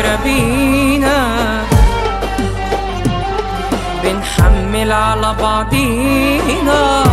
ودايرة بينا بنحمل على بعضينا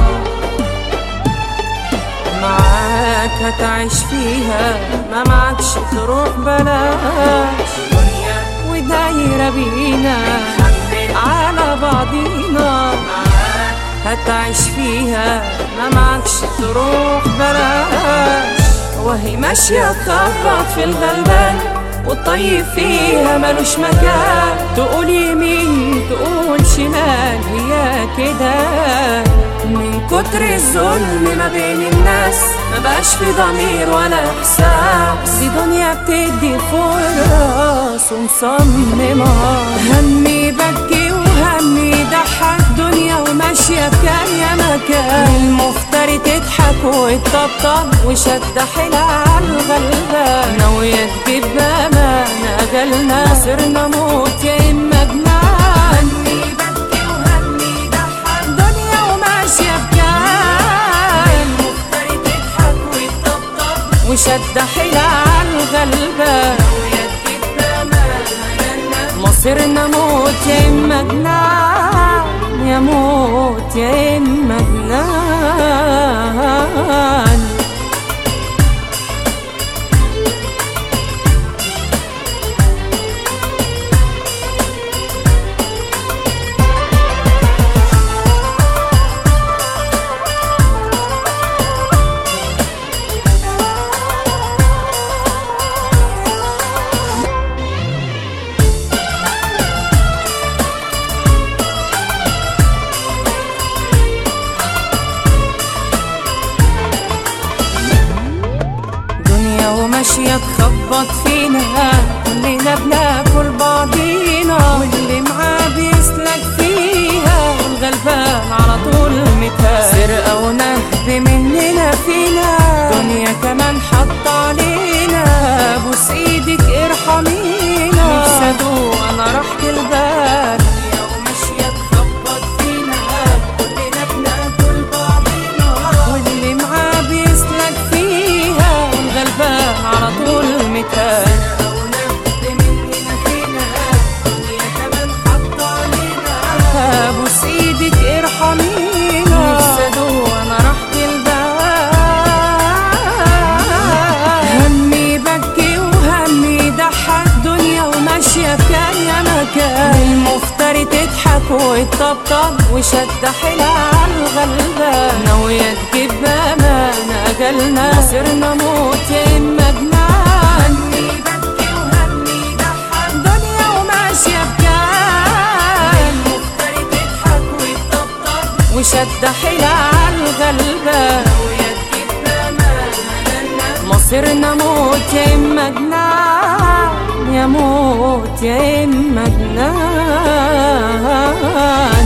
معاك هتعيش فيها ما معكش تروح بلاش دنيا ودايرة بينا على بعضينا هتعيش فيها ما معكش تروح بلاش وهي ماشية تخبط في الغلبان والطيب فيها ملوش مكان تقول يمين تقول شمال هي كده من كتر الظلم ما بين الناس ما بقاش في ضمير ولا احساس دي دنيا بتدي فرص ومصممة همي بكي وهمي ضحك دنيا وماشية بكام يا مكان المفتري تضحك وتطبطب وشد حيلها عالغلبان ناوية تجيب بأمانة أجلنا صرنا موت يا إما جنان همي بكي وهمي ضحك دنيا وماشية بكام المفتري تضحك وتطبطب وشد حيلها عالغلبان ناوية تجيب بأمانة مصيرنا موت يا إما جنان يا موت يا إما جنان دنيا وماشية تخبط فينا كلنا بناكل بعضينا واللي معاه بيسلك فيها والغلبان على طول متها سرقة ونهب مننا فينا دنيا كمان حط علينا بوس ايدك ارحمينا نفسي ادوق انا راحة البال دنيا وماشية تخبط فينا كلنا بناكل بعضينا واللي معاه بيسلك فيها والغلبان على طول متها ابوس ايدك ارحمينا نفسي ادوق انا راحة البال همي بكي وهمي ضحك دنيا وماشية بكام يا مكان المفتري تضحك وتطبطب وشد حيلها عالغلبان ناوية تجيب بأمانة أجلنا صرنا موت يا إما جنان همي بكي وهمي ضحك دنيا وماشية بكام المفتري تضحك وتطبطب وشد حيلها عالغلبان ناوية تجيب بأمانة مصيرنا موت يا إما جنان يا موت يا إما جنان